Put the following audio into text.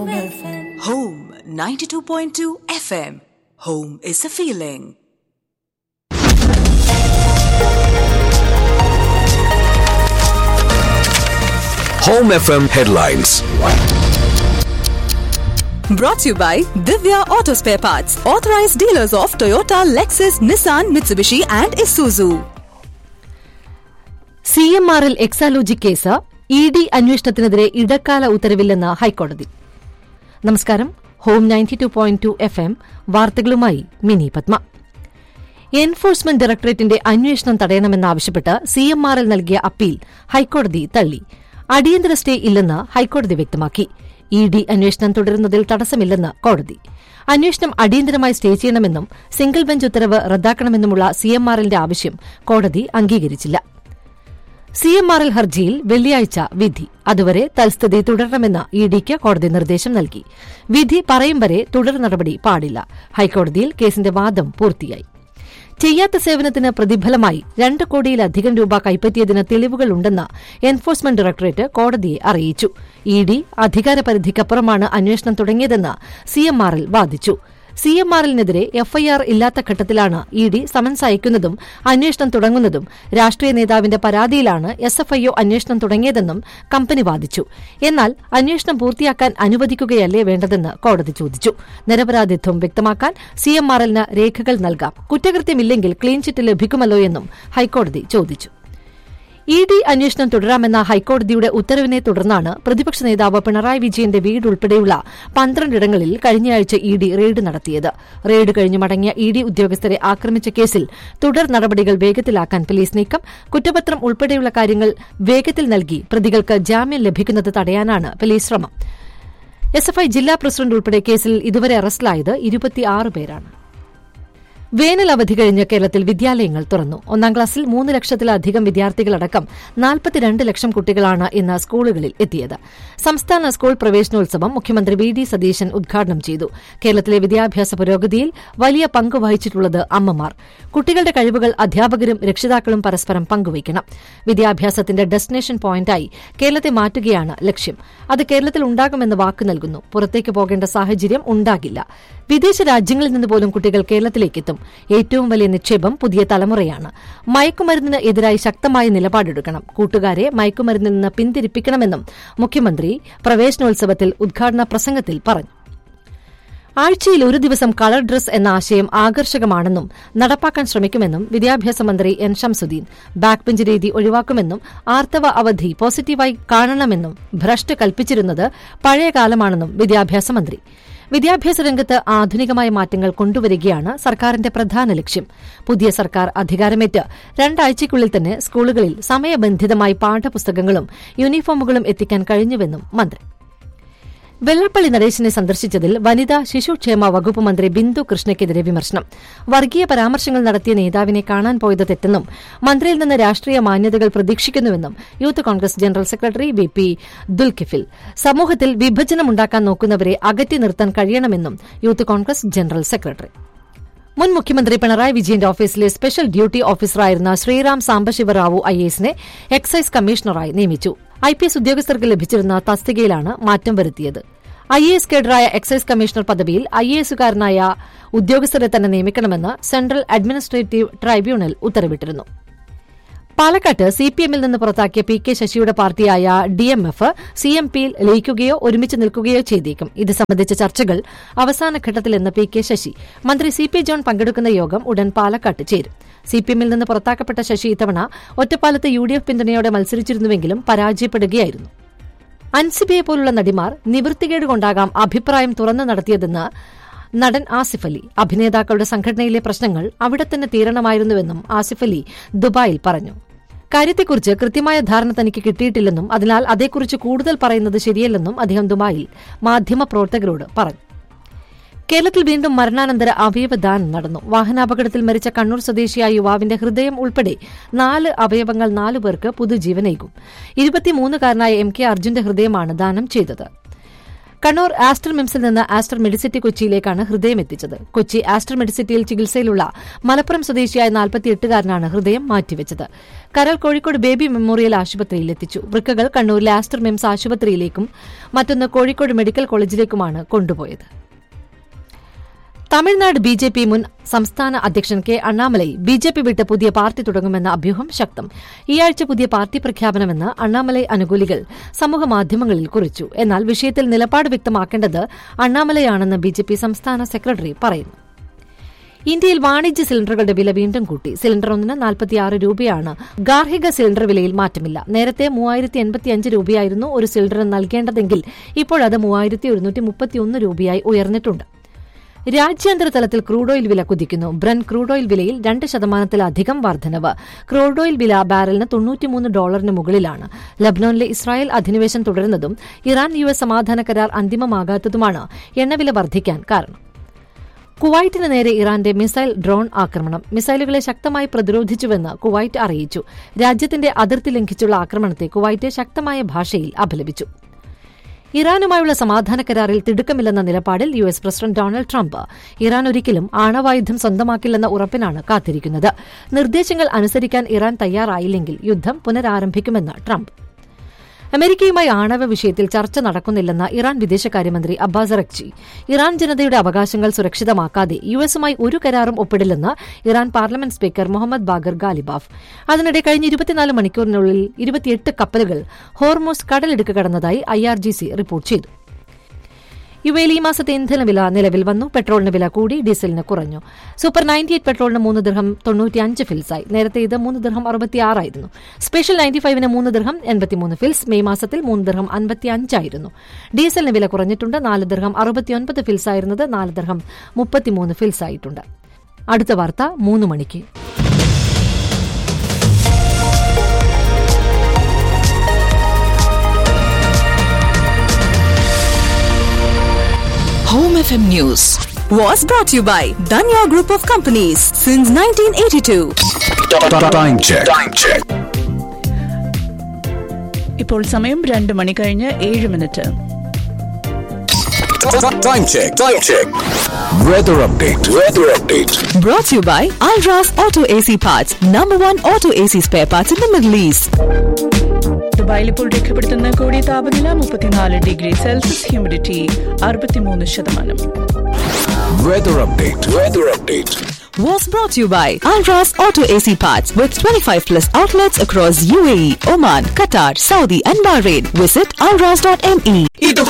Home 92.2 FM. Home is a feeling. Home FM headlines. Brought to you by Divya Auto Spare Parts, authorized dealers of Toyota, Lexus, Nissan, Mitsubishi, and Isuzu. C M R L Exalogic case E D അന്വേഷണത്തിനെതിരെ ഇടക്കാല ഉത്തരവില്ലെന്ന് ഹൈക്കോടതി നമസ്കാരം home ninety two point two F M വാർത്തകളുമായി Mini Padma enforcement ഡയറക്ടറേറ്റിന്റെ അന്വേഷണം തടയണമെന്നാവശ്യപ്പെട്ട് C M R L നൽകിയ അപ്പീൽ ഹൈക്കോടതി തള്ളി അടിയന്തര സ്റ്റേ ഇല്ലെന്ന് ഹൈക്കോടതി വ്യക്തമാക്കി ഇ ഡി അന്വേഷണം തുടരുന്നതിൽ തടസ്സമില്ലെന്ന് കോടതി അന്വേഷണം അടിയന്തരമായി സ്റ്റേ ചെയ്യണമെന്നും സിംഗിൾ ബെഞ്ച് ഉത്തരവ് റദ്ദാക്കണമെന്നുമുള്ള സി എം ആർ എല്ലിന്റെ ആവശ്യം കോടതി അംഗീകരിച്ചില്ല സി എം ആർ എൽ ഹർജിയിൽ വെള്ളിയാഴ്ച വിധി അതുവരെ തൽസ്ഥിതി തുടരണമെന്ന് ഇ ഡിക്ക് കോടതി നിർദ്ദേശം നൽകി വിധി പറയും വരെ തുടർ നടപടി പാടില്ല ഹൈക്കോടതിയിൽ കേസിന്റെ വാദം പൂർത്തിയായി ചെയ്യാത്ത സേവനത്തിന് പ്രതിഫലമായി രണ്ട് കോടിയിലധികം രൂപ കൈപ്പറ്റിയതിന് തെളിവുകളുണ്ടെന്ന് എൻഫോഴ്സ്മെന്റ് ഡയറക്ടറേറ്റ് കോടതിയെ അറിയിച്ചു ഇ ഡി അധികാരപരിധിക്കപ്പുറമാണ് അന്വേഷണം തുടങ്ങിയതെന്ന് സി എം ആർ എൽ വാദിച്ചു സി എം ആർ എല്ലിനെതിരെ എഫ്ഐആർ ഇല്ലാത്ത ഘട്ടത്തിലാണ് ഇ ഡി സമൻസ് അയക്കുന്നതും അന്വേഷണം തുടങ്ങുന്നതും രാഷ്ട്രീയ നേതാവിന്റെ പരാതിയിലാണ് എസ് എഫ് ഐഒ അന്വേഷണം തുടങ്ങിയതെന്നും കമ്പനി വാദിച്ചു എന്നാൽ അന്വേഷണം പൂർത്തിയാക്കാൻ അനുവദിക്കുകയല്ലേ വേണ്ടതെന്ന് കോടതി ചോദിച്ചു നിരപരാധിത്വം വ്യക്തമാക്കാൻ സി എം ആർ എല്ലിന് രേഖകൾ നൽകാം കുറ്റകൃത്യമില്ലെങ്കിൽ ക്ലീൻ ചിറ്റ് ലഭിക്കുമല്ലോ എന്നും ഹൈക്കോടതി ചോദിച്ചു ഇ ഡി അന്വേഷണം തുടരാമെന്ന ഹൈക്കോടതിയുടെ ഉത്തരവിനെ തുടർന്നാണ് പ്രതിപക്ഷ നേതാവ് പിണറായി വിജയന്റെ വീട് ഉൾപ്പെടെയുള്ള പന്ത്രണ്ടിടങ്ങളിൽ കഴിഞ്ഞയാഴ്ച ഇ ഡി റെയ്ഡ് നടത്തിയത് റെയ്ഡ് കഴിഞ്ഞ് മടങ്ങിയ ഇ ഡി ഉദ്യോഗസ്ഥരെ ആക്രമിച്ച കേസിൽ തുടർ നടപടികൾ വേഗത്തിലാക്കാൻ പോലീസ് നീക്കം കുറ്റപത്രം ഉൾപ്പെടെയുള്ള കാര്യങ്ങൾ വേഗത്തിൽ നൽകി പ്രതികൾക്ക് ജാമ്യം ലഭിക്കുന്നത് തടയാനാണ് പോലീസ് ശ്രമം എസ് എഫ് ഐ ജില്ലാ പ്രസിഡന്റ് ഉൾപ്പെടെ കേസിൽ ഇതുവരെ അറസ്റ്റിലായത് ഇരുപത്തിയാറ് പേരാണ് വേനൽ അവധി കഴിഞ്ഞ് കേരളത്തിൽ വിദ്യാലയങ്ങൾ തുറന്നു ഒന്നാം ക്ലാസ്സിൽ മൂന്ന് ലക്ഷത്തിലധികം വിദ്യാർത്ഥികളടക്കം നാൽപ്പത്തിരണ്ട് ലക്ഷം കുട്ടികളാണ് ഇന്ന് സ്കൂളുകളിൽ എത്തിയത് സംസ്ഥാന സ്കൂൾ പ്രവേശനോത്സവം മുഖ്യമന്ത്രി വി ഡി സതീശൻ ഉദ്ഘാടനം ചെയ്തു കേരളത്തിലെ വിദ്യാഭ്യാസ പുരോഗതിയിൽ വലിയ പങ്ക് വഹിച്ചിട്ടുള്ളത് അമ്മമാർ കുട്ടികളുടെ കഴിവുകൾ അധ്യാപകരും രക്ഷിതാക്കളും പരസ്പരം പങ്കുവയ്ക്കണം വിദ്യാഭ്യാസത്തിന്റെ ഡെസ്റ്റിനേഷൻ പോയിന്റായി കേരളത്തെ മാറ്റുകയാണ് ലക്ഷ്യം അത് കേരളത്തിൽ ഉണ്ടാകുമെന്ന് വാക്ക് നൽകുന്നു പുറത്തേക്ക് പോകേണ്ട സാഹചര്യം ഉണ്ടാകില്ല വിദേശ രാജ്യങ്ങളിൽ നിന്ന് പോലും കുട്ടികൾ കേരളത്തിലേക്കെത്തും ഏറ്റവും വലിയ നിക്ഷേപം പുതിയ തലമുറയാണ് മയക്കുമരുന്നിന് എതിരായി ശക്തമായ നിലപാടെടുക്കണം കൂട്ടുകാരെ മയക്കുമരുന്നിൽ നിന്ന് പിന്തിരിപ്പിക്കണമെന്നും മുഖ്യമന്ത്രി പ്രവേശനോത്സവത്തിൽ ഉദ്ഘാടന പ്രസംഗത്തിൽ പറഞ്ഞു ആഴ്ചയിൽ ഒരു ദിവസം കളർ ഡ്രസ് എന്ന ആശയം ആകർഷകമാണെന്നും നടപ്പാക്കാൻ ശ്രമിക്കുമെന്നും വിദ്യാഭ്യാസ മന്ത്രി എൻ ഷംസുദ്ദീൻ ബാക്ക് ബെഞ്ച് രീതി ഒഴിവാക്കുമെന്നും ആർത്തവ അവധി പോസിറ്റീവായി കാണണമെന്നും ഭ്രഷ്ട് കൽപ്പിച്ചിരുന്നത് പഴയകാലമാണെന്നും വിദ്യാഭ്യാസ മന്ത്രി വിദ്യാഭ്യാസ രംഗത്ത് ആധുനികമായ മാറ്റങ്ങൾ കൊണ്ടുവരികയാണ് സർക്കാരിന്റെ പ്രധാന ലക്ഷ്യം പുതിയ സർക്കാർ അധികാരമേറ്റ് രണ്ടാഴ്ചയ്ക്കുള്ളിൽ തന്നെ സ്കൂളുകളിൽ സമയബന്ധിതമായി പാഠപുസ്തകങ്ങളും യൂണിഫോമുകളും എത്തിക്കാൻ കഴിഞ്ഞുവെന്നും മന്ത്രി വെള്ളാപ്പള്ളി നടേശനെ സന്ദർശിച്ചതിൽ വനിതാ ശിശുക്ഷേമ വകുപ്പ് മന്ത്രി ബിന്ദു കൃഷ്ണയ്ക്കെതിരെ വിമർശനം വർഗീയ പരാമർശങ്ങൾ നടത്തിയ നേതാവിനെ കാണാൻ പോയത് തെറ്റെന്നും മന്ത്രിയിൽ നിന്ന് രാഷ്ട്രീയ മാന്യതകൾ പ്രതീക്ഷിക്കുന്നുവെന്നും youth Congress general secretary V P Dulkifil സമൂഹത്തിൽ വിഭജനമുണ്ടാക്കാൻ നോക്കുന്നവരെ അകറ്റി നിർത്താൻ കഴിയണമെന്നും യൂത്ത് കോൺഗ്രസ് ജനറൽ സെക്രട്ടറി മുൻ മുഖ്യമന്ത്രി പിണറായി വിജയന്റെ ഓഫീസിലെ സ്പെഷ്യൽ ഡ്യൂട്ടി ഓഫീസറായിരുന്ന ശ്രീറാം സാംബശിവറാവു ഐ എസിനെ എക്സൈസ് കമ്മീഷണറായി നിയമിച്ചു ഐ പി എസ് ഉദ്യോഗസ്ഥർക്ക് ലഭിച്ചിരുന്ന തസ്തികയിലാണ് മാറ്റം വരുത്തിയത് ഐ എ എസ് കേഡറായ എക്സൈസ് കമ്മീഷണർ പദവിയിൽ ഐ എ എസുകാരനായ ഉദ്യോഗസ്ഥരെ തന്നെ നിയമിക്കണമെന്ന് സെൻട്രൽ അഡ്മിനിസ്ട്രേറ്റീവ് ട്രൈബ്യൂണൽ ഉത്തരവിട്ടിരുന്നു പാലക്കാട്ട് സി പി എമ്മിൽ നിന്ന് പുറത്താക്കിയ പി കെ ശശിയുടെ പാർട്ടിയായ D M F C M പിയിൽ ലയിക്കുകയോ ഒരുമിച്ച് നിൽക്കുകയോ ചെയ്തേക്കും ഇത് സംബന്ധിച്ച ചർച്ചകൾ അവസാന ഘട്ടത്തിലെന്ന് പി കെ ശശി മന്ത്രി സി പി ജോൺ പങ്കെടുക്കുന്ന യോഗം ഉടൻ പാലക്കാട്ട് ചേരും സി പി എമ്മിൽ നിന്ന് പുറത്താക്കപ്പെട്ട ശശി ഇത്തവണ ഒറ്റപ്പാലത്ത് യു ഡി എഫ് പിന്തുണയോടെ മത്സരിച്ചിരുന്നുവെങ്കിലും പരാജയപ്പെടുകയായിരുന്നു അൻസിബയെ പോലുള്ള നടിമാർ നിവൃത്തികേട് കൊണ്ടാകാം അഭിപ്രായം തുറന്നു നടത്തിയതെന്ന് നടൻ ആസിഫ് അലി അഭിനേതാക്കളുടെ സംഘടനയിലെ പ്രശ്നങ്ങൾ അവിടെ തന്നെ തീരണമായിരുന്നുവെന്നും ആസിഫ് അലി ദുബായിൽ പറഞ്ഞു കാര്യത്തെക്കുറിച്ച് കൃത്യമായ ധാരണ തനിക്ക് കിട്ടിയിട്ടില്ലെന്നും അതിനാൽ അതേക്കുറിച്ച് കൂടുതൽ പറയുന്നത് ശരിയല്ലെന്നും അദ്ദേഹം ദുബായിൽ മാധ്യമപ്രവർത്തകരോട് പറഞ്ഞു കേരളത്തിൽ വീണ്ടും മരണാനന്തര അവയവദാനം നടന്നു വാഹനാപകടത്തിൽ മരിച്ച കണ്ണൂർ സ്വദേശിയായ യുവാവിന്റെ ഹൃദയം ഉൾപ്പെടെ നാല് അവയവങ്ങൾ നാലു പേർക്ക് പുതുജീവനേകും ഇരുപത്തിമൂന്നുകാരനായ എം കെ അർജുന്റെ ഹൃദയമാണ് ദാനം ചെയ്തത് കണ്ണൂർ ആസ്റ്റർ മിംസിൽ നിന്ന് ആസ്റ്റർ മെഡിസിറ്റി കൊച്ചിയിലേക്കാണ് ഹൃദയം എത്തിച്ചത് കൊച്ചി ആസ്റ്റർ മെഡിസിറ്റിയിൽ ചികിത്സയിലുള്ള മലപ്പുറം സ്വദേശിയായ നാൽപ്പത്തിയെട്ടുകാരനാണ് ഹൃദയം മാറ്റിവെച്ചത് കരൾ കോഴിക്കോട് ബേബി മെമ്മോറിയൽ ആശുപത്രിയിൽ എത്തിച്ചു വൃക്കകൾ കണ്ണൂരിലെ ആസ്റ്റർ മിംസ് ആശുപത്രിയിലേക്കും മറ്റൊന്ന് കോഴിക്കോട് മെഡിക്കൽ കോളേജിലേക്കുമാണ് കൊണ്ടുപോയത് തമിഴ്നാട് ബി ജെ പി മുൻ സംസ്ഥാന അധ്യക്ഷൻ K Annamalai B J P വിട്ട് പുതിയ പാർട്ടി തുടങ്ങുമെന്ന അഭ്യൂഹം ശക്തം ഈയാഴ്ച പുതിയ പാർട്ടി പ്രഖ്യാപനമെന്ന് അണ്ണാമലൈ അനുകൂലികൾ സമൂഹമാധ്യമങ്ങളിൽ കുറിച്ചു എന്നാൽ വിഷയത്തിൽ നിലപാട് വ്യക്തമാക്കേണ്ടത് അണ്ണാമലയാണെന്ന് ബി ജെ പി സംസ്ഥാന സെക്രട്ടറി പറയുന്നു ഇന്ത്യയിൽ വാണിജ്യ സിലിണ്ടറുകളുടെ വില വീണ്ടും കൂട്ടി സിലിണ്ടർ ഒന്നിന് നാൽപ്പത്തിയാറ് രൂപയാണ് ഗാർഹിക സിലിണ്ടർ വിലയിൽ മാറ്റമില്ല നേരത്തെ മൂവായിരത്തി എൺപത്തിയഞ്ച് രൂപയായിരുന്നു ഒരു സിലിണ്ടറിന് നൽകേണ്ടതെങ്കിൽ ഇപ്പോഴത് മൂവായിരത്തി ഒരുന്നൂറ്റി മുപ്പത്തിയൊന്ന് രൂപയായി ഉയർന്നിട്ടുണ്ട് രാജ്യാന്തര തലത്തിൽ ക്രൂഡ് ഓയിൽ വില കുതിക്കുന്നു ബ്രൻ ക്രൂഡ് ഓയിൽ വിലയിൽ രണ്ട് ശതമാനത്തിലധികം വർധനവ് ക്രൂഡ് ഓയിൽ വില ബാരലിന് തൊണ്ണൂറ്റിമൂന്ന് ഡോളറിന് മുകളിലാണ് ലബ്നോനിലെ ഇസ്രായേൽ അധിനിവേശം തുടരുന്നതും ഇറാൻ യു എസ് സമാധാന കരാർ അന്തിമമാകാത്തതുമാണ് എണ്ണവില വർദ്ധിക്കാൻ കാരണം കുവൈറ്റിന് നേരെ ഇറാന്റെ മിസൈൽ ഡ്രോൺ ആക്രമണം മിസൈലുകളെ ശക്തമായി പ്രതിരോധിച്ചുവെന്ന് കുവൈറ്റ് അറിയിച്ചു രാജ്യത്തിന്റെ അതിർത്തി ലംഘിച്ചുള്ള ആക്രമണത്തെ കുവൈറ്റ് ശക്തമായ ഭാഷയിൽ അപലപിച്ചു ഇറാനുമായുള്ള സമാധാന കരാറിൽ തിടുക്കമില്ലെന്ന നിലപാടിൽ U S president Donald Trump Iran ഒരിക്കലും ആണവായുധം സ്വന്തമാക്കില്ലെന്ന ഉറപ്പിനാണ് കാത്തിരിക്കുന്നത് നിർദ്ദേശങ്ങൾ അനുസരിക്കാൻ ഇറാൻ തയ്യാറായില്ലെങ്കിൽ യുദ്ധം പുനരാരംഭിക്കുമെന്ന് ട്രംപ് അമേരിക്കയുമായി ആണവ വിഷയത്തിൽ ചർച്ച നടക്കുന്നില്ലെന്ന ഇറാൻ വിദേശകാര്യമന്ത്രി അബ്ബാസ് അറക്ചി ഇറാൻ ജനതയുടെ അവകാശങ്ങൾ സുരക്ഷിതമാക്കാതെ യു എസുമായി ഒരു കരാറും ഒപ്പിടില്ലെന്ന് Iran parliament speaker Mohammad Bagher Ghalibaf അതിനിടെ കഴിഞ്ഞ ഇരുപത്തിനാല് മണിക്കൂറിനുള്ളിൽ ഇരുപത്തിയെട്ട് കപ്പലുകൾ ഹോർമോസ് കടലിടുക്ക് കടന്നതായി ഐആർജിസി റിപ്പോർട്ട് ചെയ്തു യുവയിൽ ഈ മാസത്തെ ഇന്ധനവില നിലവിൽ വന്നു പെട്രോളിന് വില കൂടി ഡീസലിന് കുറഞ്ഞു സൂപ്പർ നയൻറ്റി എയ്റ്റ് പെട്രോളിന് മൂന്ന് ദിർഹം തൊണ്ണൂറ്റിയഞ്ച് ഫിൽസായി നേരത്തെ ഇത് മൂന്ന് ദിർഹം അറുപത്തിയാറായിരുന്നു സ്പെഷ്യൽ നയൻറ്റി ഫൈവിന് മൂന്ന് ദിർഹം എൺപത്തിമൂന്ന് ഫിൽസ് മെയ് മാസത്തിൽ മൂന്ന് ദിർഹം അൻപത്തിയഞ്ചായിരുന്നു ഡീസലിന് വില കുറഞ്ഞിട്ടുണ്ട് നാല് ദിർഹം അറുപത്തിയൊൻപത് ഫിൽസായിരുന്നത് നാല് ദിർഹം മുപ്പത്തിമൂന്ന് ഫിൽസായിട്ടുണ്ട് അടുത്ത വാർത്ത മൂന്ന് മണിക്ക് Home FM News was brought to you by Danya Group of Companies since 1982. Time check. Time check. ഇപ്പോൾ സമയം രണ്ട് മണി കഴിഞ്ഞ് ഏഴ് minute Time check. Time check. Weather update. Weather update. Brought to you by Alras Auto AC Parts, number one auto AC spare parts in the Middle East. ദുബായിൽ ഇപ്പോൾ രേഖപ്പെടുത്തുന്ന കൂടിയ താപനില മുപ്പത്തിനാല് ഡിഗ്രി സെൽഷ്യസ് ഹ്യൂമിഡിറ്റി അറുപത്തിമൂന്ന് ശതമാനം Weather update. Weather update. Was brought to you by Alras Auto AC Parts with 25 plus outlets across UAE, Oman, Qatar, Saudi, and Bahrain. Visit alras.me. Ito